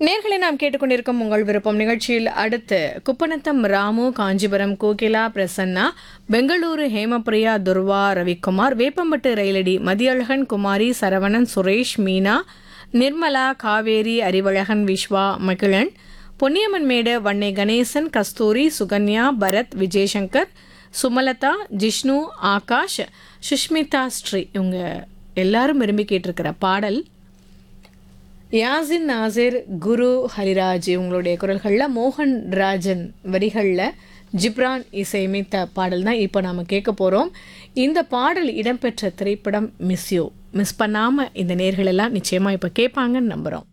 நேர்களை நாம் கேட்டுக்கொண்டிருக்கும் உங்கள் விருப்பம் நிகழ்ச்சியில் அடுத்து குப்பநத்தம் ராமு காஞ்சிபுரம் கோகிலா பிரசன்னா பெங்களூரு ஹேமபிரியா துர்வா ரவிக்குமார் வேப்பம்பட்டு ரயிலடி மதியழகன் குமாரி சரவணன் சுரேஷ் மீனா நிர்மலா காவேரி அறிவழகன் விஸ்வா மகிழன் பொன்னியம்மன் மேடு வன்னை கணேசன் கஸ்தூரி சுகன்யா பரத் விஜயசங்கர் சுமலதா ஜிஷ்ணு ஆகாஷ் சுஷ்மிதா ஸ்ரீ இவங்க எல்லாரும் விரும்பி கேட்டிருக்கிற பாடல் யாசின் நாசிர் குரு ஹரிராஜ் இவங்களுடைய குரல்களில் மோகன் ராஜன் வரிகளில் ஜிப்ரான் இசையமைத்த பாடல் தான் இப்போ நாம் கேட்க போகிறோம் இந்த பாடல் இடம்பெற்ற திரைப்படம் மிஸ் யூ மிஸ் பண்ணாமல் இந்த நேர்களெல்லாம் நிச்சயமாக இப்போ கேட்பாங்கன்னு நம்புகிறோம்